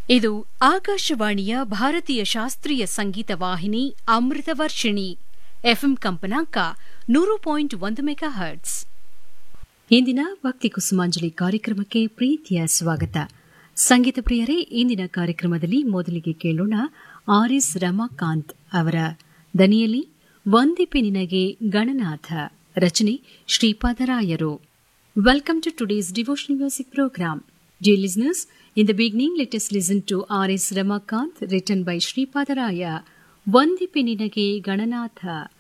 ಇದು ಆಕಾಶವಾಣಿಯ ಭಾರತೀಯ ಶಾಸ್ತ್ರೀಯ ಸಂಗೀತ ವಾಹಿನಿ ಅಮೃತವರ್ಷಿಣಿ ಎಫ್ಎಂ ಕಂಪನಾಂಕ ನೂರು ಪಾಯಿಂಟ್ ಒಂದು ಮೆಗಾ ಹರ್ಟ್ಸ್ ಇಂದಿನ ಭಕ್ತಿ ಕುಸುಮಾಂಜಲಿ ಕಾರ್ಯಕ್ರಮಕ್ಕೆ ಪ್ರೀತಿಯ ಸ್ವಾಗತ ಸಂಗೀತ ಪ್ರಿಯರೇ ಇಂದಿನ ಕಾರ್ಯಕ್ರಮದಲ್ಲಿ ಮೊದಲಿಗೆ ಕೇಳೋಣ ಆರ್ ಎಸ್ ರಮಾಕಾಂತ್ ಅವರ ದನಿಯಲ್ಲಿ ವಂದಿಪೆ ನಿನಗೆ ಗಣನಾಥ ರಚನೆ ಶ್ರೀಪಾದರಾಯರು welcome to today's devotional music program Dear listeners, in the beginning, let us listen to R.S. Ramakant, written by Sri Padaraya, Vandipe Ninage Gananatha.